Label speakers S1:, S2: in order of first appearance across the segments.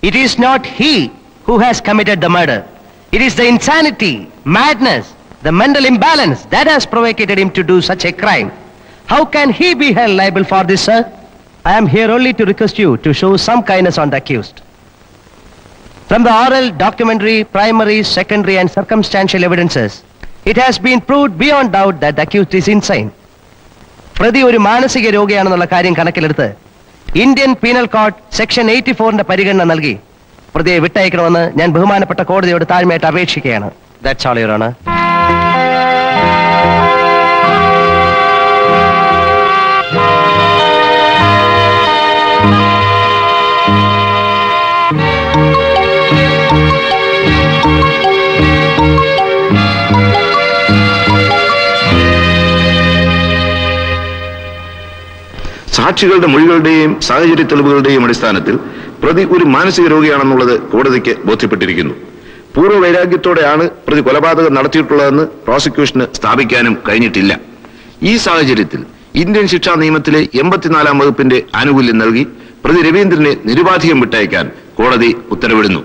S1: It is not he who has committed the murder. It is the insanity, madness, the mental imbalance that has provocated him to do such a crime. How can he be held liable for this, sir? I am here only to request you to show some kindness on the accused. From the oral, documentary, primary, secondary, and circumstantial evidences, it has been proved beyond doubt that the accused is insane. പ്രതി ഒരു മാനസിക രോഗിയാണെന്നുള്ള കാര്യം കണക്കിലെടുത്ത് Indian penal code section eighty ഫോറിന്റെ പരിഗണന നൽകി പ്രതിയെ വിട്ടയക്കണമെന്ന് ഞാൻ ബഹുമാനപ്പെട്ട കോടതിയോട് താഴ്മയായിട്ട് അപേക്ഷിക്കുകയാണ് ദാറ്റ്സ് ഓൾ യുവർ ആണ്
S2: സാക്ഷികളുടെ മൊഴികളുടെയും സാഹചര്യ തെളിവുകളുടെയും അടിസ്ഥാനത്തിൽ പ്രതി ഒരു മാനസിക രോഗിയാണെന്നുള്ളത് കോടതിക്ക് ബോധ്യപ്പെട്ടിരിക്കുന്നു പൂർവ്വ വൈരാഗ്യത്തോടെയാണ് പ്രതി കൊലപാതകം നടത്തിയിട്ടുള്ളതെന്ന് പ്രോസിക്യൂഷന് സ്ഥാപിക്കാനും കഴിഞ്ഞിട്ടില്ല ഈ സാഹചര്യത്തിൽ ഇന്ത്യൻ ശിക്ഷാ നിയമത്തിലെ എൺപത്തിനാലാം വകുപ്പിന്റെ ആനുകൂല്യം നൽകി പ്രതി രവീന്ദ്രനെ നിരുപാധികം വിട്ടയക്കാൻ കോടതി ഉത്തരവിടുന്നു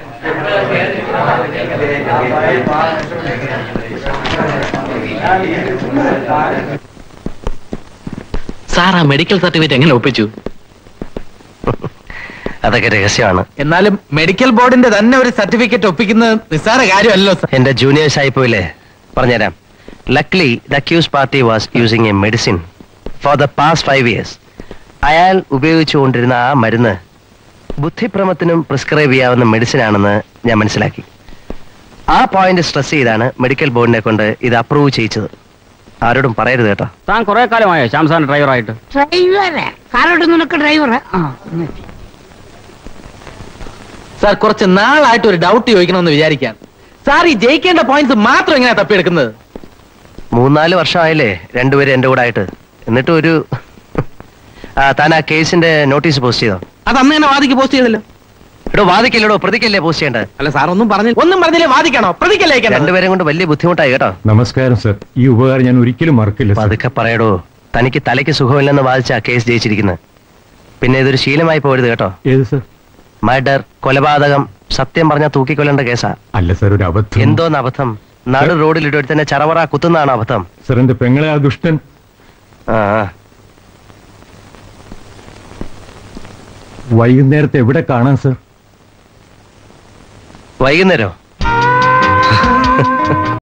S3: സാർ ആ മെഡിക്കൽ സർട്ടിഫിക്കറ്റ് എങ്ങനെ ഒപ്പിച്ചു
S1: അതൊക്കെ രഹസ്യമാണ്
S3: എന്നാലും മെഡിക്കൽ ബോർഡിന്റെ തന്നെ ഒരു സർട്ടിഫിക്കറ്റ് ഒപ്പിക്കുന്നത് നിസ്സാര കാര്യമല്ലോ സാർ
S1: എന്റെ ജൂനിയേഴ്സ് ആയി പോയില്ലേ പറഞ്ഞുതരാം luckily the accuse party was using a medicine for the past five years അയാൾ ഉപയോഗിച്ചുകൊണ്ടിരുന്ന ആ മരുന്ന് ബുദ്ധിഭ്രമത്തിനും പ്രിസ്ക്രൈബ് ചെയ്യാവുന്ന മെഡിസിൻ ആണെന്ന് ഞാൻ മനസ്സിലാക്കി ആ പോയിന്റ് സ്ട്രെസ് ചെയ്താണ് മെഡിക്കൽ ബോർഡിനെ കൊണ്ട് ഇത് അപ്രൂവ് ചെയ്യിച്ചത് ആരോടും പറയരുത് കേട്ടോ
S4: താൻ കുറെ കാലമായോ ശ്യാംസാൻ ഡ്രൈവറായിട്ട്
S5: ഡ്രൈവറെ കാറോട് നിനക്ക് ഡ്രൈവറെ ആ ഉം.
S3: സാർ കുറച്ച് നാളായിട്ട് ഒരു ഡൗട്ട് ചോദിക്കണമെന്ന് വിചാരിക്കാൻ സാർ ഈ ജയിക്കേണ്ട പോയിന്റ്സ് മാത്രം എങ്ങനെയാ തപ്പിയെടുക്കുന്നത്
S1: മൂന്നാല് വർഷമായില്ലേ രണ്ടുപേരും എന്റെ കൂടെ ആയിട്ട് എന്നിട്ട് ഒരു ആ, താൻ ആ കേസിന്റെ നോട്ടീസ് പോസ്റ്റ് ചെയ്തോ
S3: അത് അന്ന് തന്നെ വാദിക്ക് പോസ്റ്റ് ചെയ്തല്ലോ
S1: എടോ വാദിക്കല്ലടോ പ്രതിക്കല്ലേ പോസ്റ്റ് ചെയ്യേണ്ടത്
S3: അല്ല സാർ ഒന്നും പറഞ്ഞു ഒന്നും പറഞ്ഞില്ലേ വാദിക്കണോ പ്രതിക്കല്ലേ അയക്കണ്ടത്?
S1: രണ്ടുപേരും കൊണ്ട് വലിയ ബുദ്ധിമുട്ടായി കേട്ടോ
S6: നമസ്കാരം സർ ഈ ഉപകാരം ഞാൻ ഒരിക്കലും മറക്കില്ല സർ
S1: പതുക്കെ പറയടോ തനിക്ക് തലയ്ക്ക് സുഖമില്ലെന്ന് വാദിച്ച കേസ് ജയിച്ചിരിക്കുന്നത് പിന്നെ ഇതൊരു ശീലമായി പോരുത് കേട്ടോ
S6: ഏത് സർ
S1: മർഡർ കൊലപാതകം സത്യം പറഞ്ഞാൽ തൂക്കിക്കൊല്ലേണ്ട കേസാ
S6: അല്ല സർ ഒരു അബദ്ധം
S1: എന്തോന്ന് അബദ്ധം നടു റോഡിൽ ഇടൊരുത്തന്നെ ചറവറ കുത്തുന്നതാണ് അബദ്ധം
S6: സർ എന്റെ പെങ്ങളെ ആ ദുഷ്ടൻ
S1: ആ ആ.
S6: വൈകുന്നേരത്തെ എവിടെ കാണാം സർ
S1: വൈകുന്നേരോ